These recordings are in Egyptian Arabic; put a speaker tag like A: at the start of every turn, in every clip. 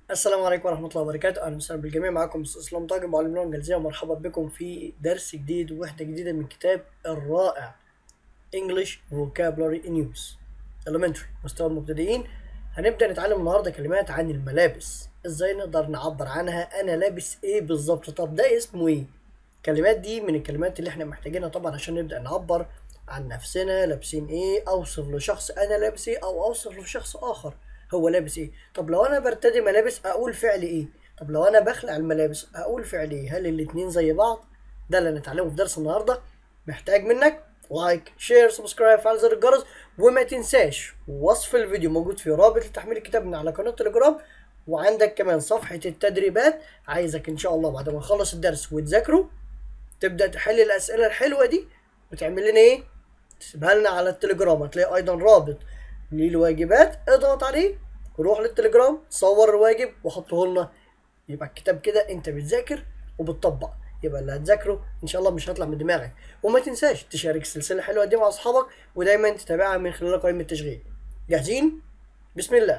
A: السلام عليكم ورحمة الله وبركاته، أهلا وسهلا بالجميع معاكم أستاذ إسلام طاجن معلم اللغة الإنجليزية ومرحبا بكم في درس جديد ووحدة جديدة من كتاب الرائع English Vocabulary in Use Elementary مستوى المبتدئين هنبدأ نتعلم النهاردة كلمات عن الملابس إزاي نقدر نعبر عنها أنا لابس إيه بالظبط طب ده اسمه إيه؟ الكلمات دي من الكلمات اللي إحنا محتاجينها طبعا عشان نبدأ نعبر عن نفسنا لابسين إيه أوصف لشخص أنا لابس إيه أو أوصف لشخص آخر هو لابس ايه طب لو انا برتدي ملابس اقول فعل ايه طب لو انا بخلع الملابس اقول فعل ايه هل الاتنين زي بعض ده اللي هنتعلمه في درس النهارده محتاج منك لايك شير سبسكرايب فعل زر الجرس وما تنساش وصف الفيديو موجود في رابط لتحميل الكتاب من على قناه تليجرام وعندك كمان صفحه التدريبات عايزك ان شاء الله بعد ما نخلص الدرس وتذاكره تبدا تحل الاسئله الحلوه دي وتعمل لنا ايه تسيبها لنا على التليجرام هتلاقي ايضا رابط للواجبات اضغط عليه روح للتليجرام صور الواجب وحطه لنا يبقى الكتاب كده انت بتذاكر وبتطبق يبقى اللي هتذاكره ان شاء الله مش هيطلع من دماغك وما تنساش تشارك السلسله الحلوه دي مع اصحابك ودايما تتابعها من خلال قائمه التشغيل جاهزين بسم الله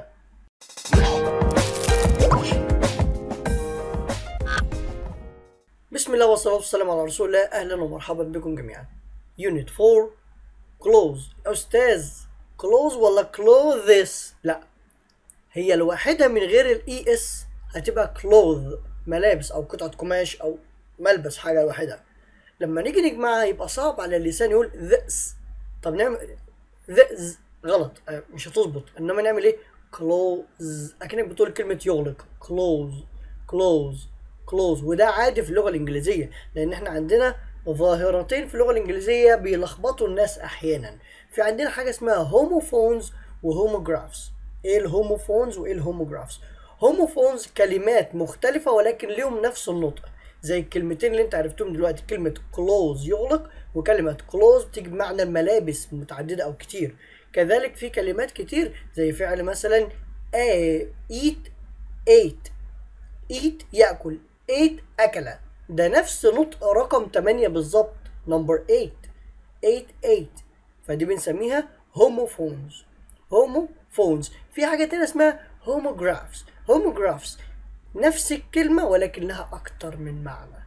A: بسم الله والصلاه والسلام على رسول الله اهلا ومرحبا بكم جميعا يونت 4 كلوز استاذ كلوز ولا كلوذس لا هي الواحدة من غير الاي اس هتبقى كلوث ملابس او قطعة قماش او ملبس حاجة واحدة لما نيجي نجمعها يبقى صعب على اللسان يقول ذس طب نعمل ذس غلط آه، مش هتظبط انما نعمل ايه كلوز اكنك بتقول كلمة يغلق كلوز كلوز كلوز وده عادي في اللغة الانجليزية لان احنا عندنا ظاهرتين في اللغة الانجليزية بيلخبطوا الناس احيانا في عندنا حاجة اسمها هوموفونز وهوموجرافز ايه الهوموفونز وايه الهوموجرافز هوموفونز كلمات مختلفة ولكن ليهم نفس النطق زي الكلمتين اللي انت عرفتهم دلوقتي كلمة كلوز يغلق وكلمة كلوز بتيجي بمعنى الملابس متعددة او كتير كذلك في كلمات كتير زي فعل مثلا a eat ate eat يأكل ate أكل ده نفس نطق رقم 8 بالظبط نمبر 8 8 8 فدي بنسميها هوموفونز هوموفونز في حاجة تانية اسمها هوموجرافز هوموجرافز نفس الكلمة ولكن لها أكتر من معنى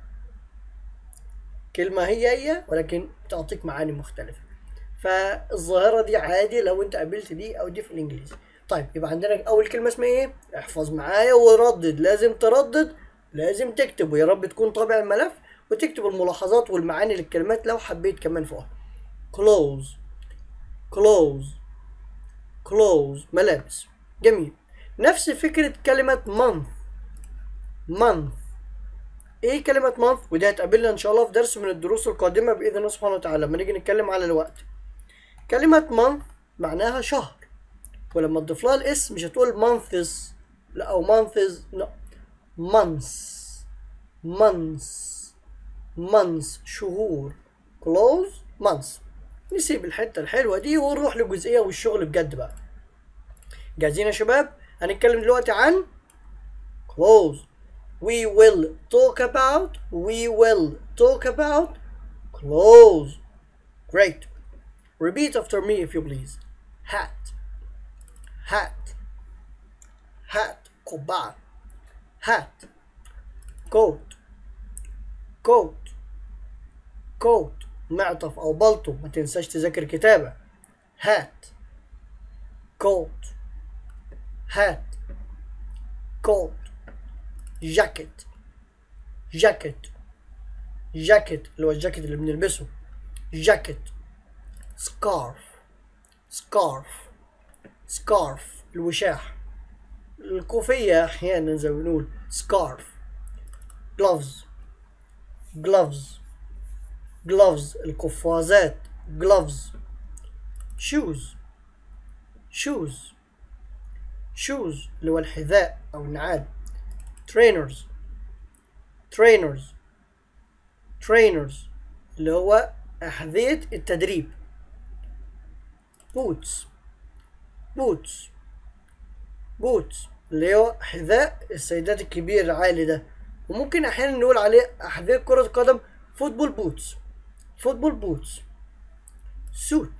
A: كلمة هي هي ولكن تعطيك معاني مختلفة فالظاهرة دي عادي لو انت قابلت دي او دي في الانجليزي طيب يبقى عندنا اول كلمة اسمها ايه احفظ معايا وردد لازم تردد لازم تكتب ويا رب تكون طابع الملف وتكتب الملاحظات والمعاني للكلمات لو حبيت كمان فوقها close close clothes ملابس جميل نفس فكرة كلمة month month ايه كلمة month ودي هتقابلنا ان شاء الله في درس من الدروس القادمة بإذن الله سبحانه وتعالى لما نيجي نتكلم على الوقت كلمة month معناها شهر ولما تضيف لها الاسم مش هتقول months لا او months لا months months months شهور close months نسيب الحتة الحلوة دي ونروح للجزئية والشغل بجد بقى جاهزين يا شباب هنتكلم دلوقتي عن clothes we will talk about we will talk about clothes great repeat after me if you please hat hat hat قبعة hat coat coat coat معطف او بلطو ما تنساش تذاكر كتابة هات كوت هات كوت جاكيت جاكيت جاكيت اللي هو الجاكيت اللي بنلبسه جاكيت سكارف سكارف سكارف الوشاح الكوفية أحيانا زي ما بنقول سكارف gloves gloves gloves القفازات gloves shoes shoes shoes اللي هو الحذاء أو النعال trainers trainers trainers اللي هو أحذية التدريب boots boots boots اللي هو حذاء السيدات الكبير العالي ده وممكن أحيانا نقول عليه أحذية كرة قدم فوتبول بوتس فوتبول بوتس سوت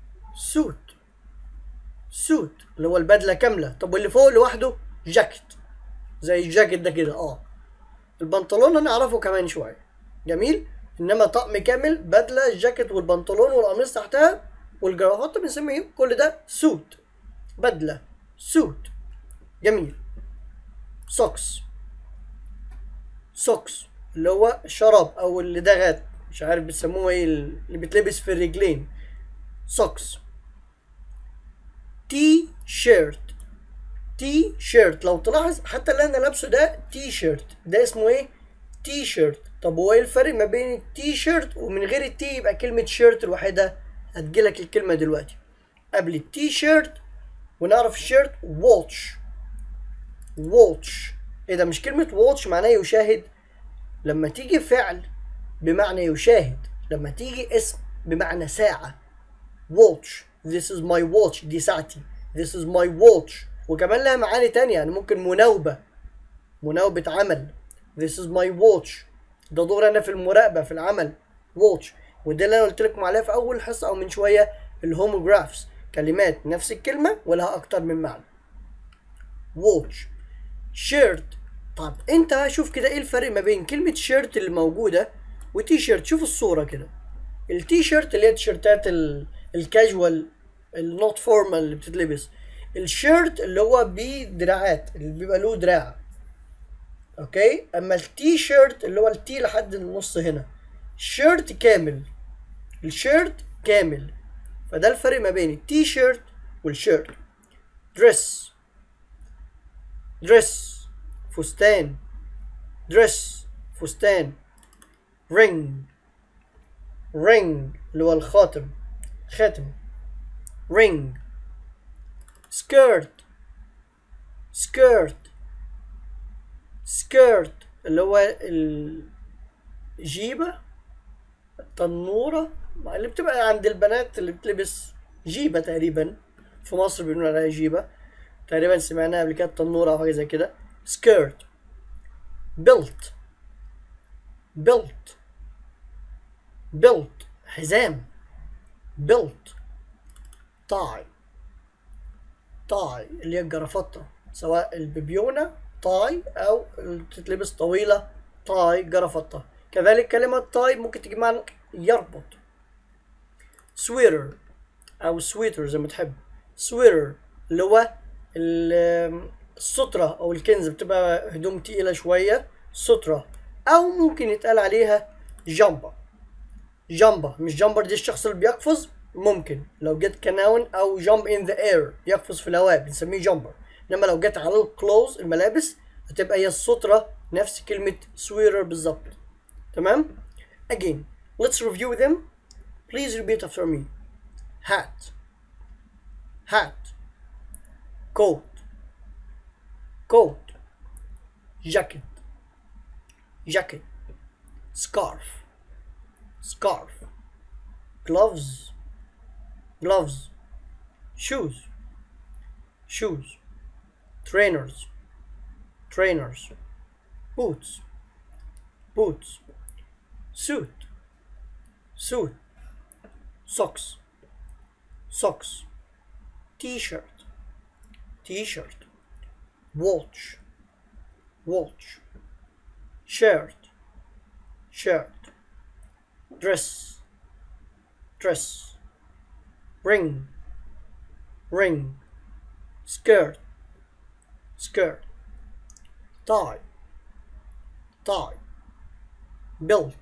A: سوت سوت اللي هو البدله كامله طب واللي فوق لوحده جاكيت زي الجاكيت ده كده اه البنطلون هنعرفه كمان شويه جميل انما طقم كامل بدله الجاكيت والبنطلون والقميص تحتها والجرافات بنسميه كل ده سوت بدله سوت جميل سوكس سوكس اللي هو الشراب او اللدغات مش عارف بيسموه ايه اللي بيتلبس في الرجلين سوكس تي شيرت تي شيرت لو تلاحظ حتى اللي انا لابسه ده تي شيرت ده اسمه ايه تي شيرت طب هو ايه الفرق ما بين التي شيرت ومن غير التي يبقى كلمة شيرت الوحيدة هتجيلك الكلمة دلوقتي قبل التي شيرت ونعرف الشيرت واتش واتش ايه ده مش كلمة واتش معناه يشاهد لما تيجي فعل بمعنى يشاهد لما تيجي اسم بمعنى ساعة watch this is my watch دي ساعتي this is my watch وكمان لها معاني تانية يعني ممكن مناوبة مناوبة عمل this is my watch ده دور انا في المراقبة في العمل watch وده اللي انا قلت لكم عليه في اول حصة او من شوية الهوموجرافز كلمات نفس الكلمة ولها اكتر من معنى watch shirt طب انت شوف كده ايه الفرق ما بين كلمة شيرت اللي موجودة وتي شيرت شوف الصورة كده التي شيرت اللي هي التيشيرتات ال- الكاجوال النوت فورمال اللي بتتلبس الشيرت اللي هو بدراعات اللي بيبقى له دراع اوكي اما التي شيرت اللي هو التي لحد النص هنا شيرت كامل الشيرت كامل فده الفرق ما بين التي شيرت والشيرت دريس دريس فستان دريس فستان رينج رينج اللي هو الخاتم خاتم رينج سكيرت سكيرت سكيرت اللي هو الجيبة التنورة اللي بتبقى عند البنات اللي بتلبس جيبة تقريبا في مصر بيقولوا عليها جيبة تقريبا سمعناها قبل كده تنورة أو حاجة زي كده skirt belt belt belt حزام belt tie tie اللي هي الجرافطة سواء البيبيونة تاي أو اللي بتتلبس طويلة تاي جرافطة كذلك كلمة تاي ممكن تجي معنى يربط سويتر أو سويتر زي ما تحب سويتر اللي هو ال- السترة أو الكنز بتبقى هدوم تقيلة شوية سترة أو ممكن يتقال عليها جامبر جامبر مش جامبر دي الشخص اللي بيقفز ممكن لو جت كناون أو جامب ان ذا اير يقفز في الهواء بنسميه جامبر إنما لو جت على الكلوز الملابس هتبقى هي السترة نفس كلمة سويرر بالظبط تمام again let's review them please repeat after me hat hat coat coat jacket jacket scarf scarf gloves gloves shoes shoes trainers trainers boots boots suit suit socks socks t-shirt t-shirt watch watch shirt shirt dress dress ring ring skirt skirt tie tie belt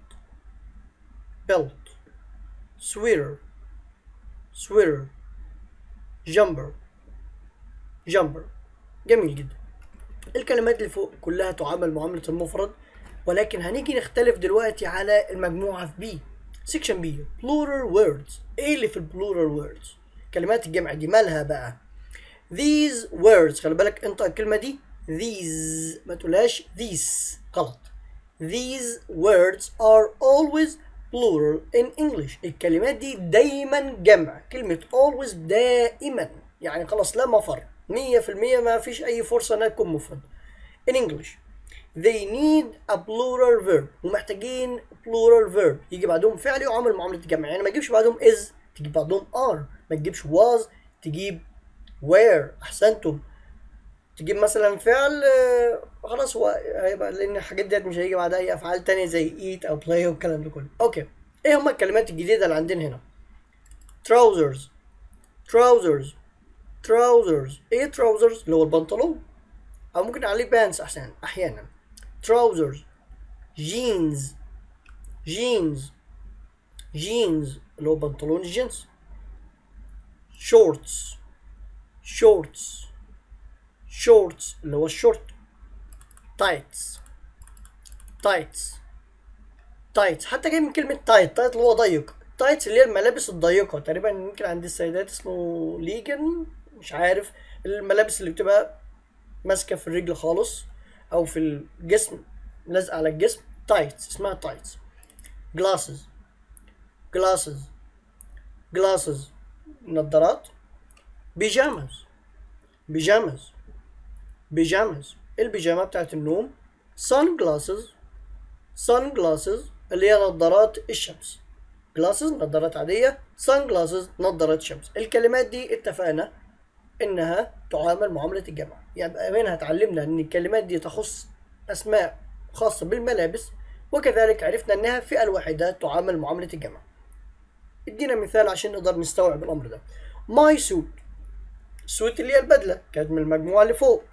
A: belt sweater sweater jumper jumper جميل جدا الكلمات اللي فوق كلها تعامل معاملة المفرد ولكن هنيجي نختلف دلوقتي على المجموعة في بي سيكشن بي plural words ايه اللي في البلورال words كلمات الجمع دي مالها بقى these words خلي بالك انت الكلمة دي these ما تقولهاش these غلط these words are always plural in English الكلمات دي دايما جمع كلمة always دائما يعني خلاص لا مفر مية في المية ما فيش أي فرصة إنها تكون مفرد in English they need a plural verb ومحتاجين plural verb يجي بعدهم فعل يعامل معاملة الجمع يعني ما تجيبش بعدهم is تجيب بعدهم are ما تجيبش was تجيب where أحسنتم تجيب مثلا فعل آه، خلاص هو هيبقى لان الحاجات ديت مش هيجي بعدها اي افعال تانية زي eat او play والكلام ده كله اوكي ايه هما الكلمات الجديدة اللي عندنا هنا trousers trousers trousers ايه trousers اللي هو البنطلون او ممكن عليه pants احسن احيانا trousers jeans jeans jeans اللي هو بنطلون الجينز shorts shorts shorts اللي هو الشورت tights tights tights حتى جاي من كلمة tight tight اللي هو ضيق tights اللي هي الملابس الضيقة تقريبا يمكن عند السيدات اسمه ليجن مش عارف الملابس اللي بتبقى ماسكة في الرجل خالص أو في الجسم لازقة على الجسم tights اسمها tights glasses glasses glasses نظارات بيجامز بيجامز بيجامز البيجامة بتاعت النوم sun glasses sun glasses اللي هي نظارات الشمس glasses نظارات عادية sun glasses نظارات شمس الكلمات دي اتفقنا انها تعامل معاملة الجمع يعني منها اتعلمنا ان الكلمات دي تخص اسماء خاصة بالملابس وكذلك عرفنا انها فئة الواحدة تعامل معاملة الجمع ادينا مثال عشان نقدر نستوعب الامر ده ماي سوت سوت اللي هي البدله كانت من المجموعه اللي فوق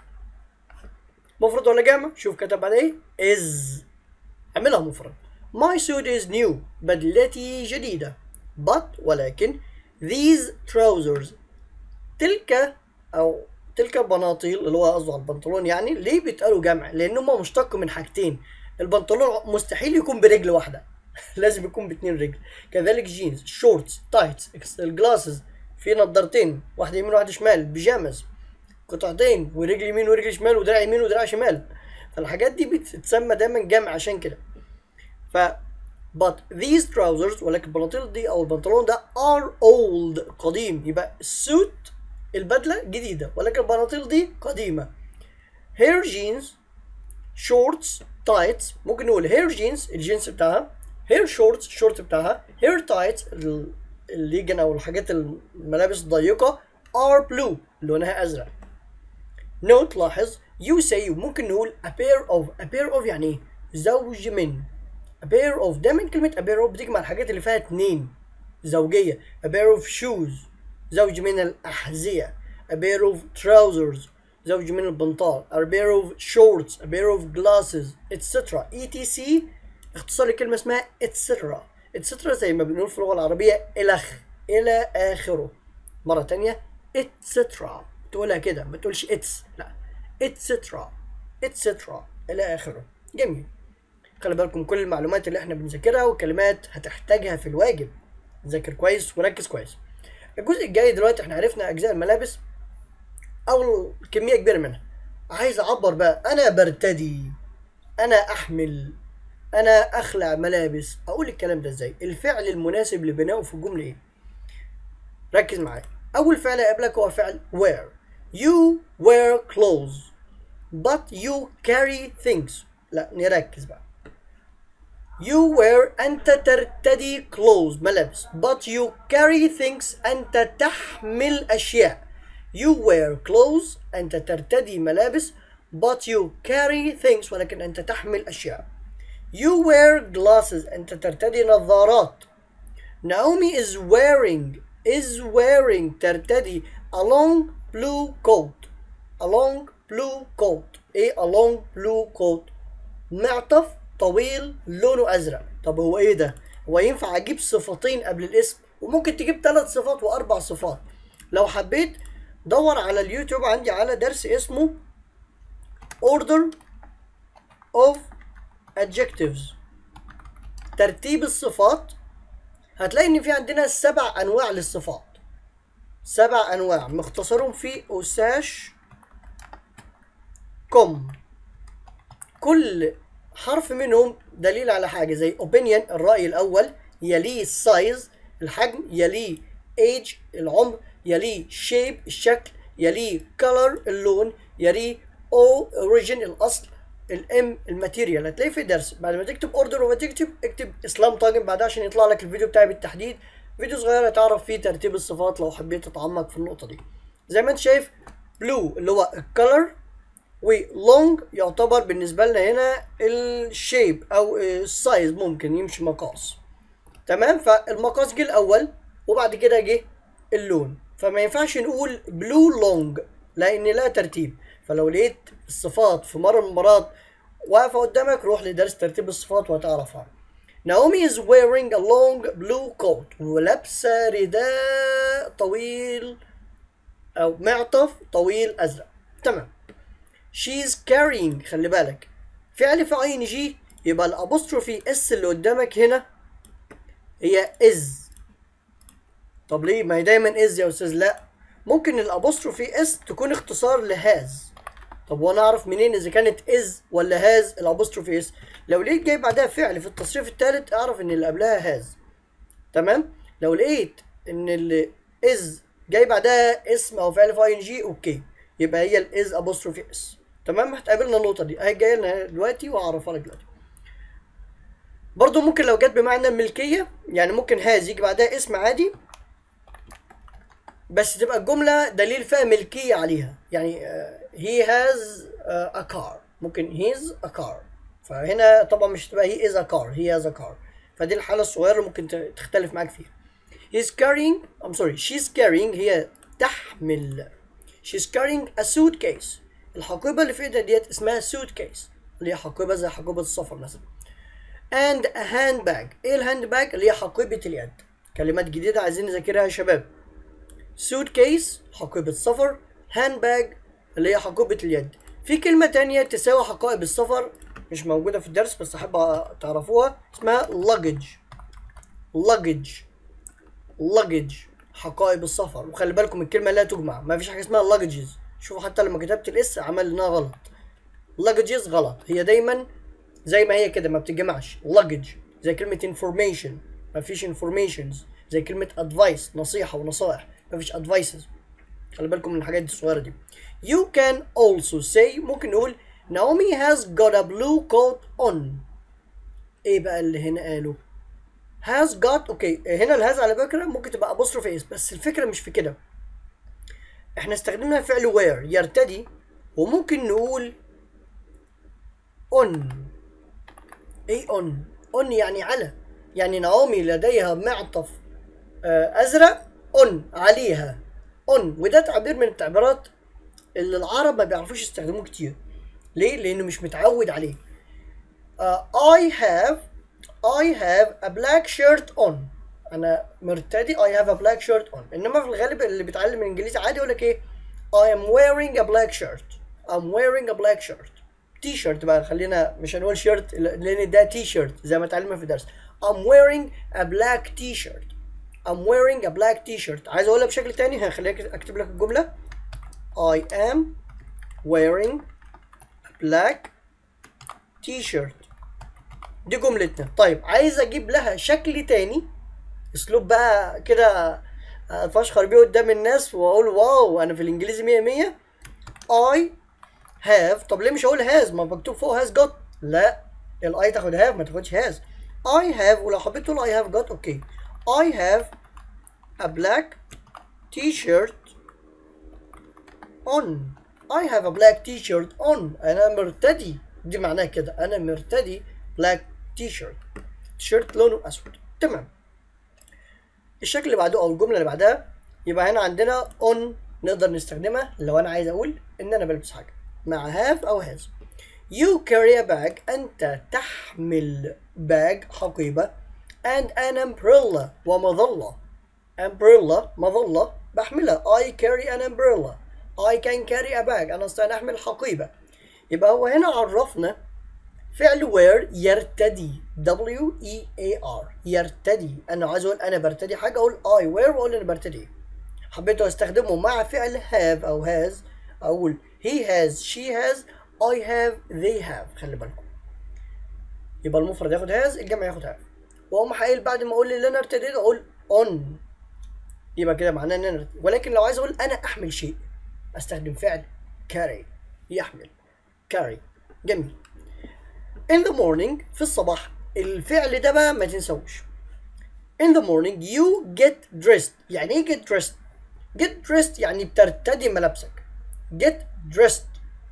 A: مفرد ولا جمع شوف كتب عليه is اعملها مفرد my suit is new بدلتي جديدة but ولكن these trousers تلك أو تلك البناطيل اللي هو قصده على البنطلون يعني ليه بيتقالوا جمع؟ لأن هم مشتقوا من حاجتين البنطلون مستحيل يكون برجل واحدة لازم يكون باتنين رجل كذلك جينز شورتس تايتس الجلاسز في نضارتين واحدة يمين وواحدة شمال بيجامز قطعتين ورجل يمين ورجل شمال ودراع يمين ودراع شمال فالحاجات دي بتتسمى دايما جمع عشان كده ف but these trousers ولكن البناطيل دي او البنطلون ده are old قديم يبقى السوت البدله جديده ولكن البناطيل دي قديمه hair jeans shorts tights ممكن نقول hair jeans الجينز بتاعها hair shorts الشورت بتاعها hair tights ال- الليجن او الحاجات الملابس الضيقه are blue لونها ازرق نوت لاحظ you say ممكن نقول a pair of a pair of يعني ايه زوج من a pair of دايما كلمة a pair of بتيجي مع الحاجات اللي فيها اتنين زوجية a pair of shoes زوج من الأحذية a pair of trousers زوج من البنطال a pair of shorts a pair of glasses etc etc اختصار لكلمة اسمها etc etc زي ما بنقول في اللغة العربية إلخ إلى آخره مرة تانية etc تقولها كده ما تقولش اتس لا etc etc إلى آخره جميل خلي بالكم كل المعلومات اللي احنا بنذاكرها وكلمات هتحتاجها في الواجب ذاكر كويس وركز كويس الجزء الجاي دلوقتي احنا عرفنا اجزاء الملابس او كميه كبيره منها عايز اعبر بقى انا برتدي انا احمل انا اخلع ملابس اقول الكلام ده ازاي الفعل المناسب لبنائه في الجمله ايه ركز معايا اول فعل هيقابلك هو فعل wear you wear clothes but you carry things لا نركز بقى You wear أنت ترتدي clothes ملابس but you carry things أنت تحمل أشياء You wear clothes أنت ترتدي ملابس but you carry things ولكن أنت تحمل أشياء You wear glasses أنت ترتدي نظارات Naomi is wearing is wearing ترتدي a long blue coat a long blue coat ايه a long blue coat معطف طويل لونه ازرق طب هو ايه ده هو ينفع اجيب صفتين قبل الاسم وممكن تجيب ثلاث صفات واربع صفات لو حبيت دور على اليوتيوب عندي على درس اسمه order of adjectives ترتيب الصفات هتلاقي ان في عندنا سبع انواع للصفات سبع انواع مختصرهم في اساش كوم كل حرف منهم دليل على حاجة زي opinion الرأي الأول يليه size الحجم يليه age العمر يليه shape الشكل يليه color اللون يليه o origin الأصل الام الماتيريال هتلاقيه في درس بعد ما تكتب اوردر وما تكتب اكتب اسلام طاجن بعدها عشان يطلع لك الفيديو بتاعي بالتحديد فيديو صغير تعرف فيه ترتيب الصفات لو حبيت تتعمق في النقطة دي زي ما انت شايف بلو اللي هو الكلر ولونج يعتبر بالنسبة لنا هنا الشيب أو السايز ممكن يمشي مقاس تمام فالمقاس جه الأول وبعد كده جه اللون فما ينفعش نقول بلو لونج لأن لا ترتيب فلو لقيت الصفات في مرة من المرات واقفة قدامك روح لدرس ترتيب الصفات وهتعرفها ناومي is wearing a long blue coat ولابسة رداء طويل أو معطف طويل أزرق تمام she's carrying خلي بالك فعل في اي ان جي يبقى الابوستروفي اس اللي قدامك هنا هي از طب ليه ما هي دايما از يا استاذ لا ممكن الابوستروفي اس تكون اختصار لهاز طب وانا اعرف منين اذا كانت از ولا هاز الابوستروفي اس لو لقيت جاي بعدها فعل في التصريف الثالث اعرف ان اللي قبلها هاز تمام لو لقيت ان اللي از جاي بعدها اسم او فعل في اي ان جي اوكي يبقى هي الاز ابوستروفي اس تمام هتقابلنا النقطه دي اهي جايه لنا دلوقتي وهعرفها لك دلوقتي برضو ممكن لو جت بمعنى الملكيه يعني ممكن هاز يجي بعدها اسم عادي بس تبقى الجمله دليل فيها ملكيه عليها يعني هي هاز ا كار ممكن هيز ا كار فهنا طبعا مش تبقى هي از ا كار هي هاز ا كار فدي الحاله الصغيره اللي ممكن ت- تختلف معاك فيها he's carrying I'm sorry she's carrying هي تحمل she's carrying a suitcase الحقيبة اللي في ايدها ديت اسمها suitcase اللي هي حقيبة زي حقيبة السفر مثلا and a handbag ايه الهاند باج اللي هي حقيبة اليد كلمات جديدة عايزين نذاكرها يا شباب suitcase حقيبة سفر handbag اللي هي حقيبة اليد في كلمة تانية تساوي حقائب السفر مش موجودة في الدرس بس أحب تعرفوها اسمها luggage luggage luggage حقائب السفر وخلي بالكم الكلمة لا تجمع ما فيش حاجة اسمها luggages شوفوا حتى لما كتبت الاس عمل انها غلط luggages غلط هي دايما زي ما هي كده ما بتتجمعش luggage زي كلمة information ما فيش informations زي كلمة advice نصيحة ونصائح ما فيش advices خلي بالكم من الحاجات دي الصغيرة دي you can also say ممكن نقول Naomi has got a blue coat on ايه بقى اللي هنا قاله has got اوكي هنا الهاز على فكره ممكن تبقى apostrophe اس بس الفكره مش في كده احنا استخدمنا فعل wear يرتدي وممكن نقول on ايه on on يعني على يعني نعومي لديها معطف آه، ازرق on عليها on وده تعبير من التعبيرات اللي العرب ما بيعرفوش يستخدموه كتير ليه لانه مش متعود عليه آه، I have I have a black shirt on انا مرتدي I have a black shirt on انما في الغالب اللي بيتعلم الانجليزي عادي يقول لك ايه I am wearing a black shirt I'm wearing a black shirt تي شيرت بقى خلينا مش هنقول شيرت لان ده تي شيرت زي ما اتعلمنا في الدرس I'm wearing a black t-shirt I'm wearing a black t-shirt عايز اقولها بشكل تاني هخليك اكتب لك الجملة I am wearing a black t-shirt دي جملتنا طيب عايز اجيب لها شكل تاني اسلوب بقى كده اتفشخر بيه قدام الناس واقول واو انا في الانجليزي 100 100 I have طب ليه مش هقول has ما مكتوب فوق has got لا الاي تاخد have ما تاخدش has I have ولو حبيت تقول I have got اوكي I have a black t-shirt on I have a black t-shirt on انا مرتدي دي معناها كده انا مرتدي black t-shirt تيشيرت لونه اسود تمام الشكل اللي بعده او الجمله اللي بعدها يبقى هنا عندنا on نقدر نستخدمها لو انا عايز اقول ان انا بلبس حاجه مع have او has you carry a bag انت تحمل باج حقيبه and an umbrella ومظله umbrella مظله بحملها I carry an umbrella I can carry a bag انا استطيع ان احمل حقيبه يبقى هو هنا عرفنا فعل wear يرتدي W E A R يرتدي انا عايز اقول انا برتدي حاجه اقول I wear واقول انا برتدي حبيت استخدمه مع فعل have او has اقول he has she has I have they have خلي بالكم يبقى المفرد ياخد has الجمع ياخد have واقوم قايل بعد ما اقول اللي انا ارتديته اقول on يبقى كده معناه ان انا ارتدي. ولكن لو عايز اقول انا احمل شيء استخدم فعل carry يحمل carry جميل in the morning في الصباح الفعل ده بقى ما تنسوش in the morning you get dressed يعني ايه get dressed get dressed يعني بترتدي ملابسك get dressed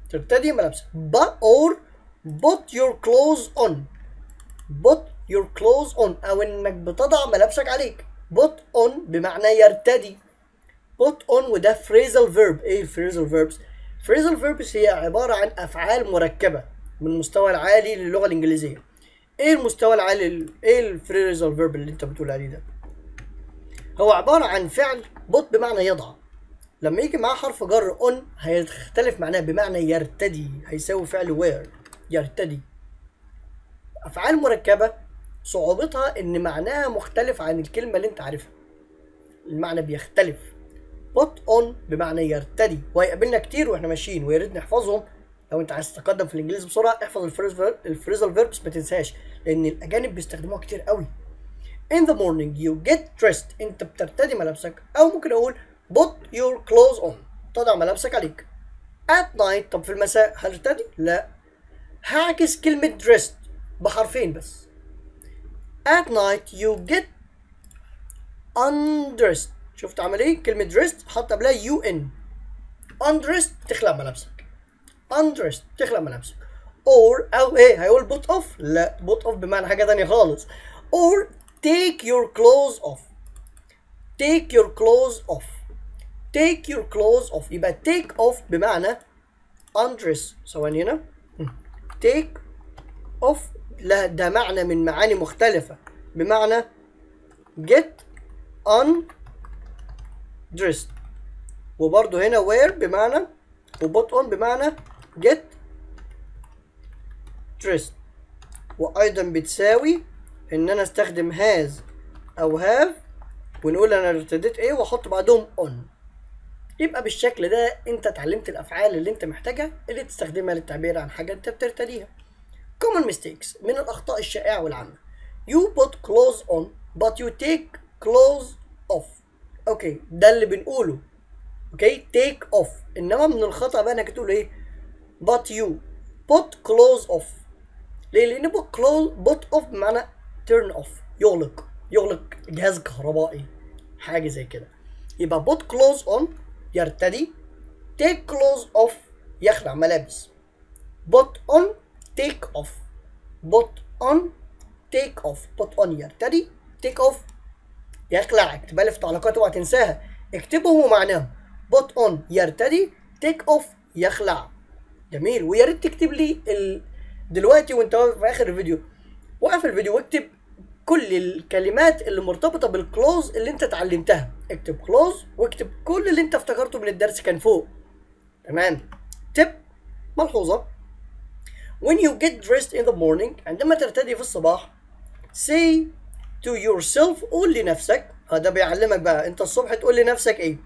A: ترتدي ملابسك but or put your clothes on put your clothes on او انك بتضع ملابسك عليك put on بمعنى يرتدي put on وده phrasal verb ايه phrasal verbs phrasal verbs هي عبارة عن افعال مركبة من المستوى العالي للغة الانجليزية ايه المستوى العالي ايه الفريزال فيرب اللي انت بتقول عليه ده هو عبارة عن فعل بط بمعنى يضع لما يجي معاه حرف جر on هيختلف معناه بمعنى يرتدي هيساوي فعل وير يرتدي افعال مركبة صعوبتها ان معناها مختلف عن الكلمة اللي انت عارفها المعنى بيختلف put on بمعنى يرتدي وهيقابلنا كتير واحنا ماشيين ويا ريت نحفظهم لو انت عايز تتقدم في الانجليزي بسرعه احفظ الفريزال فيربس ما تنساش لان الاجانب بيستخدموها كتير قوي in the morning you get dressed انت بترتدي ملابسك او ممكن اقول put your clothes on تضع ملابسك عليك at night طب في المساء هترتدي لا هعكس كلمة dressed بحرفين بس at night you get undressed شفت عمل ايه كلمة dressed حط قبلها يو ان undressed تخلع ملابسك undressed تخلع ملابسك or او ايه هيقول put off لا put off بمعنى حاجة تانية خالص or take your clothes off take your clothes off take your clothes off يبقى take off بمعنى undress ثواني هنا take off لا ده معنى من معاني مختلفة بمعنى get undressed وبرضه هنا wear بمعنى وبوت on بمعنى get dressed وايضا بتساوي ان انا استخدم has او have ونقول انا ارتديت ايه واحط بعدهم on يبقى بالشكل ده انت اتعلمت الافعال اللي انت محتاجها اللي تستخدمها للتعبير عن حاجه انت بترتديها common mistakes من الاخطاء الشائعه والعامه you put clothes on but you take clothes off اوكي ده اللي بنقوله اوكي take off انما من الخطا بقى انك تقول ايه but you put clothes off ليه لان put clothes put off بمعنى turn off يغلق يغلق جهاز كهربائي حاجه زي كده يبقى put clothes on يرتدي take clothes off يخلع ملابس put on take off put on take off put on يرتدي take off يخلع اكتبها لي في تعليقات اوعى تنساها اكتبهم ومعناهم put on يرتدي take off يخلع جميل ويا ريت تكتب لي ال... دلوقتي وانت واقف في اخر الفيديو وقف الفيديو واكتب كل الكلمات اللي مرتبطه بالكلوز اللي انت اتعلمتها اكتب كلوز واكتب كل اللي انت افتكرته من الدرس كان فوق تمام تب ملحوظه when you get dressed in the morning عندما ترتدي في الصباح say to yourself قول لنفسك هذا بيعلمك بقى انت الصبح تقول لنفسك ايه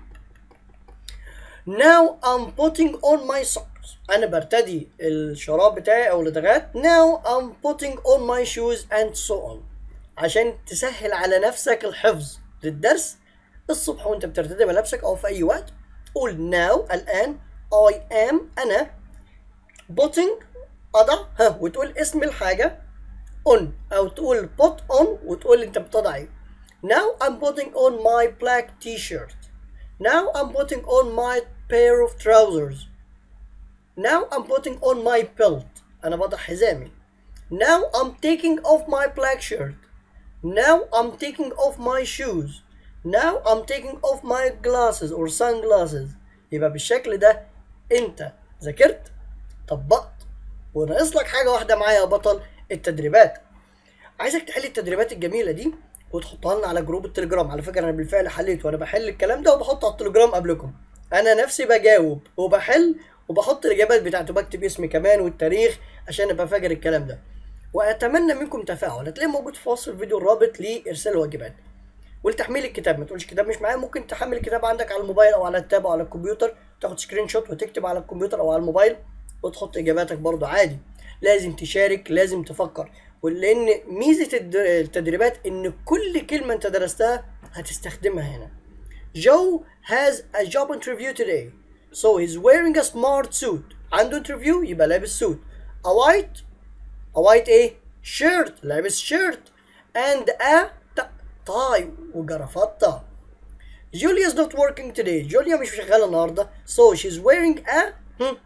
A: now I'm putting on my socks انا برتدي الشراب بتاعي او لدغات now I'm putting on my shoes and so on عشان تسهل على نفسك الحفظ للدرس الصبح وانت بترتدي ملابسك او في اي وقت قول now الان I am انا putting اضع ها وتقول اسم الحاجة on او تقول put on وتقول انت بتضع ايه now I'm putting on my black t-shirt now I'm putting on my pair of trousers now I'm putting on my belt انا بضع حزامي now I'm taking off my black shirt now I'm taking off my shoes now I'm taking off my glasses or sunglasses يبقى بالشكل ده انت ذاكرت طبقت وناقص لك حاجه واحده معايا يا بطل التدريبات عايزك تحل التدريبات الجميله دي وتحطها لنا على جروب التليجرام على فكره انا بالفعل حليت وانا بحل الكلام ده وبحطه على التليجرام قبلكم انا نفسي بجاوب وبحل وبحط الاجابات بتاعته بكتب اسمي كمان والتاريخ عشان ابقى فاكر الكلام ده واتمنى منكم تفاعل هتلاقيه موجود في وصف الفيديو الرابط لارسال الواجبات ولتحميل الكتاب ما تقولش الكتاب مش معايا ممكن تحمل الكتاب عندك على الموبايل او على التاب او على الكمبيوتر تاخد سكرين شوت وتكتب على الكمبيوتر او على الموبايل وتحط اجاباتك برضو عادي لازم تشارك لازم تفكر ولان ميزه التدريبات ان كل كلمه انت درستها هتستخدمها هنا Joe has a job interview today so he's wearing a smart suit عنده interview يبقى لابس suit a white a white ايه shirt لابس shirt and a tie وجرافطة Julia's not working today جوليا مش شغالة النهاردة so she's wearing a hmm,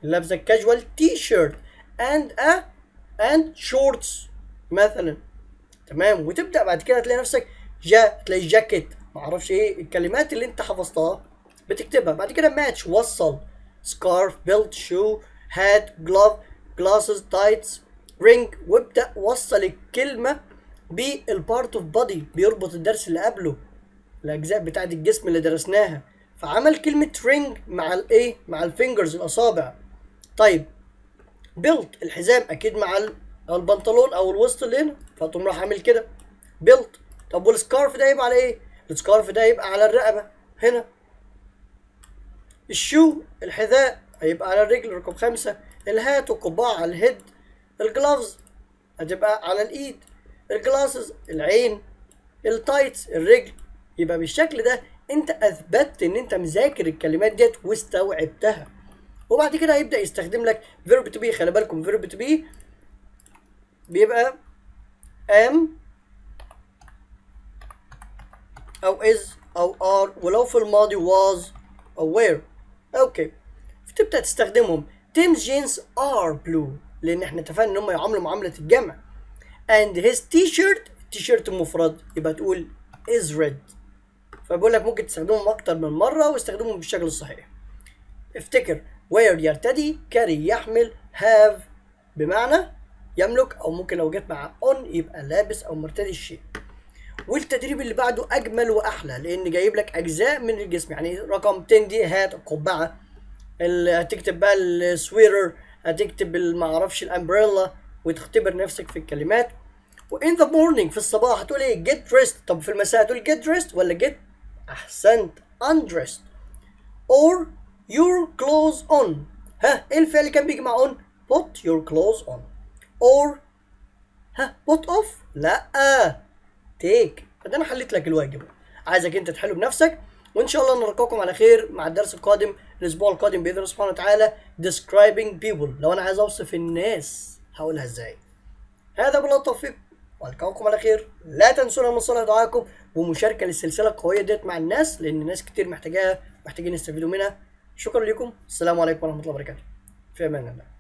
A: لابسه كاجوال تي شيرت اند ا اند شورتس مثلا تمام وتبدا بعد كده تلاقي نفسك جا تلاقي جاكيت معرفش ايه الكلمات اللي انت حفظتها بتكتبها بعد كده ماتش وصل سكارف بيلت شو هات جلوف جلاسز تايتس رينج وابدا وصل الكلمه بالبارت اوف بودي بيربط الدرس اللي قبله الاجزاء بتاعت الجسم اللي درسناها فعمل كلمه رينج مع الايه مع الفينجرز الاصابع طيب بيلت الحزام اكيد مع ال- البنطلون او الوسط اللي هنا فتقوم راح عامل كده بيلت طب والسكارف ده يبقى على ايه السكارف ده يبقى على الرقبه هنا الشو الحذاء هيبقى على الرجل رقم خمسة الهات والقبعة على الهيد الجلافز هتبقى على الايد الجلاسز العين التايتس الرجل يبقى بالشكل ده انت اثبتت ان انت مذاكر الكلمات ديت واستوعبتها وبعد كده هيبدا يستخدم لك فيرب تو بي خلي بالكم فيرب تو بي بيبقى am او is او are ولو في الماضي was او were اوكي فتبدا تستخدمهم تيمز جينز are blue لان احنا اتفقنا ان هم يعاملوا معامله الجمع and his t-shirt t-shirt مفرد يبقى تقول is red فبقول لك ممكن تستخدمهم اكتر من مره واستخدمهم بالشكل الصحيح افتكر wear يرتدي carry يحمل have بمعنى يملك او ممكن لو جت مع on يبقى لابس او مرتدي الشيء والتدريب اللي بعده اجمل واحلى لان جايب لك اجزاء من الجسم يعني رقم 10 دي هات القبعه ال- هتكتب بقى السويرر هتكتب المعرفش الامبريلا وتختبر نفسك في الكلمات وان ذا مورنينج في الصباح هتقول ايه get dressed طب في المساء هتقول get dressed ولا get احسنت undressed or your clothes on ها ايه الفعل اللي كان بيجي مع on put your clothes on or ها put off لا تيك فده انا حليت لك الواجب عايزك انت تحله بنفسك وان شاء الله نلقاكم على خير مع الدرس القادم الاسبوع القادم باذن الله سبحانه وتعالى describing people لو انا عايز اوصف الناس هقولها ازاي هذا بالله التوفيق والقاكم على خير لا تنسونا من صالح دعائكم ومشاركه للسلسله القويه ديت مع الناس لان ناس كتير محتاجاها محتاجين يستفيدوا منها شكرا لكم السلام عليكم ورحمه الله وبركاته في امان الله